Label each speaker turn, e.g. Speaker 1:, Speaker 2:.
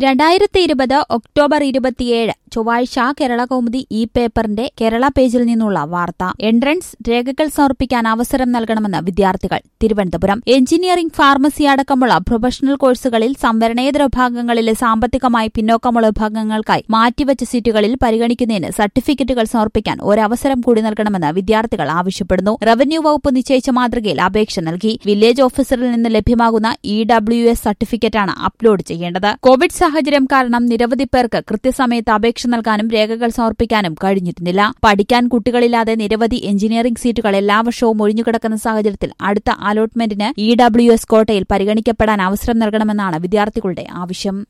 Speaker 1: രണ്ടായിരത്തി ഇരുപത് ഒക്ടോബർ ഇരുപത്തിയേഴ് ചൊവ്വാഴ്ച കേരള കൗമുദി ഇ പേപ്പറിന്റെ കേരള പേജിൽ നിന്നുള്ള വാർത്ത എൻട്രൻസ് രേഖകൾ സമർപ്പിക്കാൻ അവസരം നൽകണമെന്ന് വിദ്യാർത്ഥികൾ തിരുവനന്തപുരം എഞ്ചിനീയറിംഗ് ഫാർമസി അടക്കമുള്ള പ്രൊഫഷണൽ കോഴ്സുകളിൽ സംവരണേതര വിഭാഗങ്ങളിലെ സാമ്പത്തികമായി പിന്നോക്കമുള്ള വിഭാഗങ്ങൾക്കായി മാറ്റിവച്ച സീറ്റുകളിൽ പരിഗണിക്കുന്നതിന് സർട്ടിഫിക്കറ്റുകൾ സമർപ്പിക്കാൻ ഒരവസരം കൂടി നൽകണമെന്ന് വിദ്യാർത്ഥികൾ ആവശ്യപ്പെടുന്നു റവന്യൂ വകുപ്പ് നിശ്ചയിച്ച മാതൃകയിൽ അപേക്ഷ നൽകി വില്ലേജ് ഓഫീസറിൽ നിന്ന് ലഭ്യമാകുന്ന ഇ ഡബ്ല്യു എസ് സർട്ടിഫിക്കറ്റാണ് അപ്ലോഡ് ചെയ്യേണ്ടത് കോവിഡ് സാഹചര്യം കാരണം നിരവധി പേർക്ക് കൃത്യസമയത്ത് അപേക്ഷ നൽകാനും രേഖകൾ സമർപ്പിക്കാനും കഴിഞ്ഞിരുന്നില്ല പഠിക്കാൻ കുട്ടികളില്ലാതെ നിരവധി എഞ്ചിനീയറിംഗ് സീറ്റുകൾ എല്ലാ വർഷവും ഒഴിഞ്ഞുകിടക്കുന്ന സാഹചര്യത്തിൽ അടുത്ത അലോട്ട്മെന്റിന് ഇ ഡബ്ല്യു എസ് കോട്ടയിൽ പരിഗണിക്കപ്പെടാൻ അവസരം നൽകണമെന്നാണ് വിദ്യാർത്ഥികളുടെ ആവശ്യം